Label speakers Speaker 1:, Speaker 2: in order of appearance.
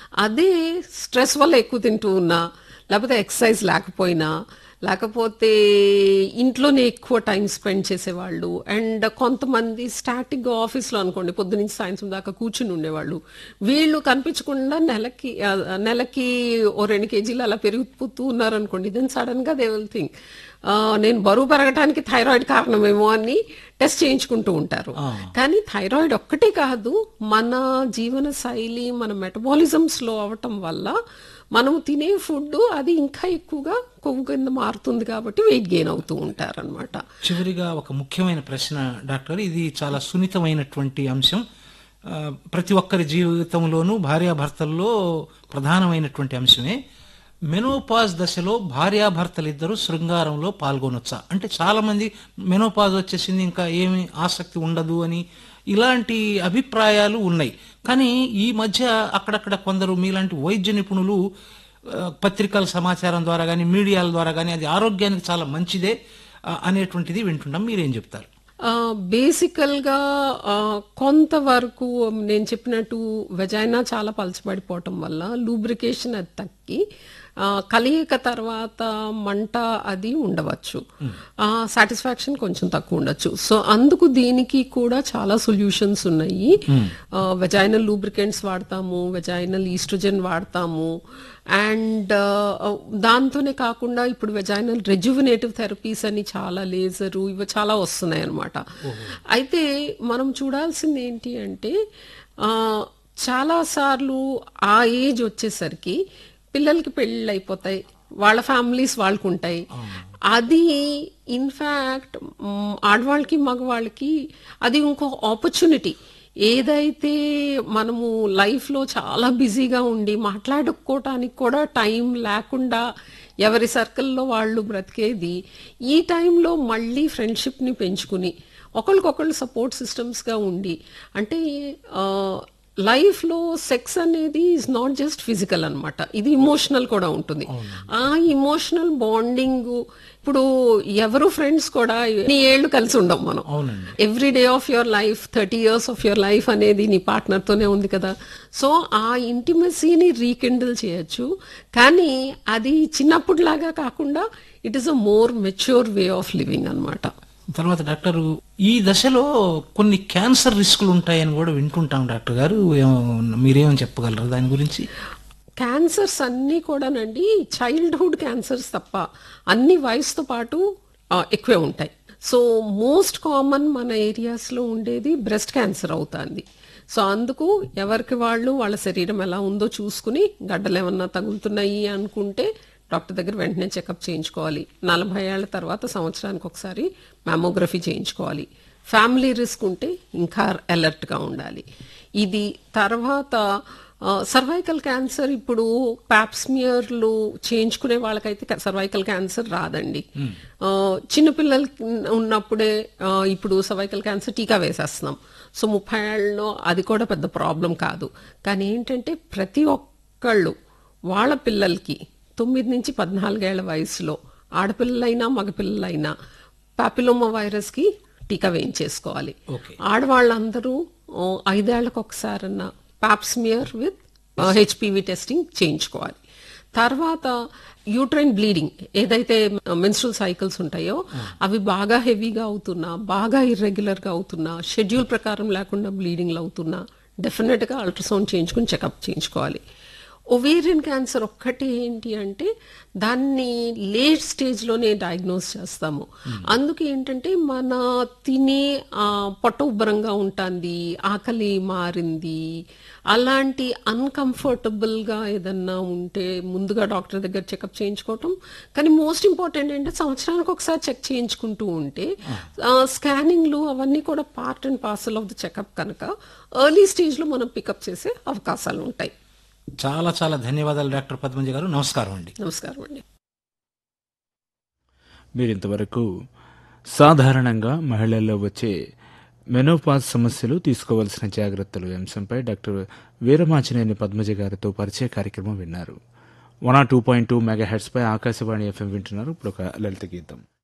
Speaker 1: అదే స్ట్రెస్ వల్ల ఎక్కువ తింటూ ఉన్నా లేకపోతే ఎక్సర్సైజ్ లేకపోయినా లేకపోతే ఇంట్లోనే ఎక్కువ టైం స్పెండ్ చేసేవాళ్ళు అండ్ కొంతమంది స్టాటిక్గా ఆఫీస్లో అనుకోండి పొద్దు నుంచి సాయంత్రం దాకా కూర్చుని ఉండేవాళ్ళు వీళ్ళు కనిపించకుండా నెలకి ఆ, నెలకి ఓ రెండు కేజీలు అలా పెరుగుతూ ఉన్నారనుకోండి దెన్ సడన్గా దే విల్ థింక్ నేను బరువు పెరగడానికి థైరాయిడ్ కారణమేమో అని టెస్ట్ చేయించుకుంటూ ఉంటారు కానీ థైరాయిడ్ ఒక్కటే కాదు మన జీవన శైలి మన మెటబాలిజం స్లో అవటం వల్ల మనం తినే ఫుడ్ అది ఇంకా ఎక్కువగా కొవ్వు కింద మారుతుంది కాబట్టి వెయిట్ గెయిన్ అవుతూ ఉంటారు అనమాట
Speaker 2: చివరిగా ఒక ముఖ్యమైన ప్రశ్న డాక్టర్ ఇది చాలా సున్నితమైనటువంటి అంశం ఆ, ప్రతి ఒక్కరి జీవితంలోనూ భార్యాభర్తల్లో ప్రధానమైనటువంటి అంశమే మెనోపాజ్ దశలో భార్యాభర్తలు ఇద్దరు శృంగారంలో పాల్గొనొచ్చా అంటే చాలా మంది మెనోపాజ్ వచ్చేసింది ఇంకా ఏమి ఆసక్తి ఉండదు అని ఇలాంటి అభిప్రాయాలు ఉన్నాయి కానీ ఈ మధ్య అక్కడక్కడ కొందరు మీలాంటి వైద్య నిపుణులు ఆ, పత్రికల సమాచారం ద్వారా కానీ మీడియాల ద్వారా కానీ అది ఆరోగ్యానికి చాలా మంచిదే ఆ, అనేటువంటిది వింటున్నాం మీరేం చెప్తారు
Speaker 1: బేసికల్గా కొంతవరకు నేను చెప్పినట్టు వెజైనా చాలా పలచబడిపోవటం వల్ల లూబ్రికేషన్ అది తగ్గి ఆ, కలియక తర్వాత మంట అది ఉండవచ్చు సాటిస్ఫాక్షన్ కొంచెం తక్కువ ఉండొచ్చు సో అందుకు దీనికి కూడా చాలా సొల్యూషన్స్ ఉన్నాయి వెజైనల్ లూబ్రికెంట్స్ వాడతాము వెజైనల్ ఈస్ట్రోజన్ వాడతాము అండ్ దాంతోనే కాకుండా ఇప్పుడు వెజైనల్ రెజ్యువినేటివ్ థెరపీస్ అని చాలా లేజరు ఇవి చాలా వస్తున్నాయి అనమాట అయితే మనం చూడాల్సింది ఏంటి అంటే ఆ, చాలా సార్లు ఆ ఏజ్ వచ్చేసరికి పిల్లలకి పెళ్ళిళ్ళు అయిపోతాయి వాళ్ళ ఫ్యామిలీస్ వాళ్ళకు ఉంటాయి అది ఇన్ఫ్యాక్ట్ ఆడవాళ్ళకి మగవాళ్ళకి అది ఇంకో ఆపర్చునిటీ ఏదైతే మనము లైఫ్లో చాలా బిజీగా ఉండి మాట్లాడుకోవటానికి కూడా టైం లేకుండా ఎవరి సర్కిల్లో వాళ్ళు బ్రతికేది ఈ టైంలో మళ్ళీ ఫ్రెండ్షిప్ని పెంచుకుని ఒకరికొకళ్ళు సపోర్ట్ సిస్టమ్స్గా ఉండి అంటే ఆ, లైఫ్లో సెక్స్ అనేది ఈజ్ నాట్ జస్ట్ ఫిజికల్ అన్నమాట ఇది ఇమోషనల్ కూడా ఉంటుంది ఆ ఇమోషనల్ బాండింగ్ ఇప్పుడు ఎవరు ఫ్రెండ్స్ కూడా ఎన్ని ఏళ్ళు కలిసి ఉండం మనం
Speaker 2: అవునండి.
Speaker 1: Every day of your life thirty years of your life అనేది నీ పార్ట్నర్తోనే ఉంది కదా సో ఆ ఇంటిమసీని రీకిండిల్ చేయొచ్చు కానీ అది చిన్నప్పుడులాగా కాకుండా it is a more mature way of living అన్నమాట
Speaker 2: తర్వాత డాక్టర్ ఈ దశలో కొన్ని క్యాన్సర్ రిస్కులు ఉంటాయని కూడా వింటుంటాం డాక్టర్ గారు ఏమో- మీరేమని చెప్పగలరు దాని గురించి
Speaker 1: క్యాన్సర్స్ అన్నీ కూడానండి చైల్డ్హుడ్ క్యాన్సర్స్ తప్ప అన్ని వయసుతో పాటు ఆ, ఎక్కువే ఉంటాయి సో మోస్ట్ కామన్ మన ఏరియాస్లో ఉండేది బ్రెస్ట్ క్యాన్సర్ అవుతుంది సో అందుకు ఎవరికి వాళ్ళు వాళ్ళ శరీరం ఎలా ఉందో చూసుకుని గడ్డలు ఏమన్నా తగులుతున్నాయి అనుకుంటే డాక్టర్ దగ్గర వెంటనే చెకప్ చేయించుకోవాలి నలభై ఏళ్ల తర్వాత సంవత్సరానికి ఒకసారి మ్యామోగ్రఫీ చేయించుకోవాలి ఫ్యామిలీ రిస్క్ ఉంటే ఇంకా అలర్ట్గా ఉండాలి ఇది తర్వాత సర్వైకల్ క్యాన్సర్ ఇప్పుడు ప్యాప్స్మియర్లు చేయించుకునే వాళ్ళకైతే సర్వైకల్ క్యాన్సర్ రాదండి ఆ, చిన్నపిల్లలకి ఉన్నప్పుడే ఆ, ఇప్పుడు సర్వైకల్ క్యాన్సర్ టీకా వేసేస్తున్నాం సో ముప్పై ఏళ్ళలో అది కూడా పెద్ద ప్రాబ్లం కాదు కానీ ఏంటంటే ప్రతి ఒక్కళ్ళు వాళ్ళ పిల్లలకి తొమ్మిది నుంచి పద్నాలుగేళ్ల వయసులో ఆడపిల్లలైనా మగపిల్లలైనా పాపిలోమా వైరస్కి టీకా వేయించేసుకోవాలి
Speaker 2: ఓకే
Speaker 1: ఆడవాళ్ళందరూ ఆ, ఐదేళ్లకు ఒకసారన్న పాప్స్మియర్ విత్ హెచ్పివి టెస్టింగ్ చేయించుకోవాలి తర్వాత యూట్రైన్ బ్లీడింగ్ ఏదైతే మెన్స్ట్రల్ సైకిల్స్ ఉంటాయో అవి బాగా హెవీగా అవుతున్నా బాగా ఇర్రెగ్యులర్ గా అవుతున్నా షెడ్యూల్ ప్రకారం లేకుండా బ్లీడింగ్లు అవుతున్నా డెఫినెట్ గా అల్ట్రాసౌండ్ చేయించుకుని చెకప్ చేయించుకోవాలి ఒవేరియన్ క్యాన్సర్ ఒక్కటి ఏంటి అంటే దాన్ని లేట్ స్టేజ్లోనే డయాగ్నోస్ చేస్తాము అందుకే ఏంటంటే మన తినే ఆ, పొట్ట ఉబ్బరంగా ఉంటుంది ఆకలి మారింది అలాంటి అన్కంఫర్టబుల్గా ఏదన్నా ఉంటే ముందుగా డాక్టర్ దగ్గర చెకప్ చేయించుకోవటం కానీ మోస్ట్ ఇంపార్టెంట్ ఏంటంటే సంవత్సరానికి ఒకసారి చెక్ చేయించుకుంటూ ఉంటే స్కానింగ్లు అవన్నీ కూడా part and parcel of the checkup కనుక ఎర్లీ స్టేజ్లో మనం పికప్ చేసే అవకాశాలు ఉంటాయి
Speaker 2: చాలా చాలా ధన్యవాదాలు డాక్టర్ పద్మజ గారు నమస్కారం అండి
Speaker 1: నమస్కారం అండి
Speaker 3: మీరు ఇంతవరకు సాధారణంగా మహిళల్లో వచ్చే మెనోపాజ్ సమస్యలు తీసుకోవాల్సిన జాగ్రత్తలు ఈ అంశంపై డాక్టర్ వీరమాచినేని పద్మజ గారితో పరిచయ కార్యక్రమం విన్నారు one or two point two mega hertz పై ఆకాశవాణి ఎఫ్ఎం వింటున్నారు ఇప్పుడు ఒక లలిత గీతం